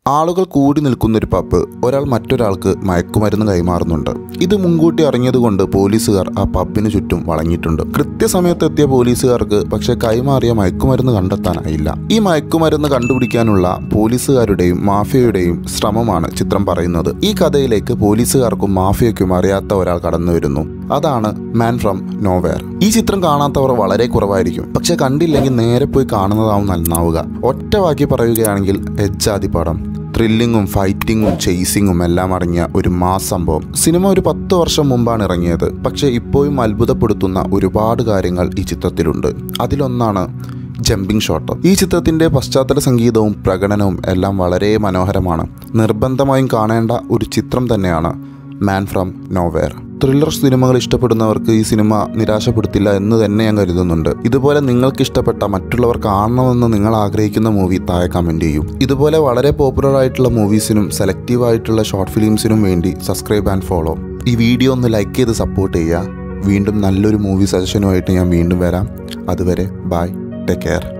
ആളുകൾ കൂടി നിൽക്കുന്ന ഒരു പബ്ബ് ഒരാൾ മറ്റൊരാൾക്ക് മയക്കുമരുന്ന് കൈമാറുന്നുണ്ട് ഇത് മുൻകൂട്ടി അറിഞ്ഞതുകൊണ്ട് പോലീസുകാർ ആ പബ്ബിന് ചുറ്റും വളഞ്ഞിട്ടുണ്ട് കൃത്യസമയത്ത് എത്തിയ പോലീസുകാർക്ക് പക്ഷെ കൈമാറിയ മയക്കുമരുന്ന് കണ്ടെത്താനായില്ല ഈ മയക്കുമരുന്ന് കണ്ടുപിടിക്കാനുള്ള പോലീസുകാരുടെയും മാഫിയയുടെയും ശ്രമമാണ് ചിത്രം പറയുന്നത് ഈ കഥയിലേക്ക് പോലീസുകാർക്കും മാഫിയയ്ക്കും അറിയാത്ത ഒരാൾ കടന്നു വരുന്നു അതാണ് മാൻ ഫ്രം നോവെയർ ഈ ചിത്രം കാണാത്തവർ വളരെ കുറവായിരിക്കും പക്ഷെ കണ്ടില്ലെങ്കിൽ നേരെ പോയി കാണുന്നതാവും നന്നാവുക ഒറ്റ വാക്കി പറയുകയാണെങ്കിൽ എജ്ജാതി പടം ത്രില്ലിങ്ങും ഫൈറ്റിങ്ങും ചേസിങ്ങും എല്ലാം അടങ്ങിയ ഒരു മാസ് സംഭവം സിനിമ ഒരു പത്ത് വർഷം മുമ്പാണ് ഇറങ്ങിയത് പക്ഷേ ഇപ്പോഴും അത്ഭുതപ്പെടുത്തുന്ന ഒരുപാട് കാര്യങ്ങൾ ഈ ചിത്രത്തിലുണ്ട് അതിലൊന്നാണ് ജമ്പിംഗ് ഷോട്ട് ഈ ചിത്രത്തിൻ്റെ പശ്ചാത്തല സംഗീതവും പ്രകടനവും എല്ലാം വളരെ മനോഹരമാണ് നിർബന്ധമായും കാണേണ്ട ഒരു ചിത്രം തന്നെയാണ് മാൻ ഫ്രം നോവെയർ ത്രില്ലർ സിനിമകൾ ഇഷ്ടപ്പെടുന്നവർക്ക് ഈ സിനിമ നിരാശപ്പെടുത്തില്ല എന്ന് തന്നെ ഞാൻ കരുതുന്നുണ്ട് ഇതുപോലെ നിങ്ങൾക്ക് ഇഷ്ടപ്പെട്ട മറ്റുള്ളവർ കാണണമെന്ന് നിങ്ങൾ ആഗ്രഹിക്കുന്ന മൂവി താഴെ കമൻറ്റ് ചെയ്യും ഇതുപോലെ വളരെ പോപ്പുലർ ആയിട്ടുള്ള മൂവീസിനും സെലക്റ്റീവ് ആയിട്ടുള്ള ഷോർട്ട് ഫിലിംസിനും വേണ്ടി സബ്സ്ക്രൈബ് ആൻഡ് ഫോളോ ഈ വീഡിയോ ഒന്ന് ലൈക്ക് ചെയ്ത് സപ്പോർട്ട് ചെയ്യുക വീണ്ടും നല്ലൊരു മൂവി സജഷനുമായിട്ട് ഞാൻ വീണ്ടും വരാം അതുവരെ ബൈ ടേക്ക് കെയർ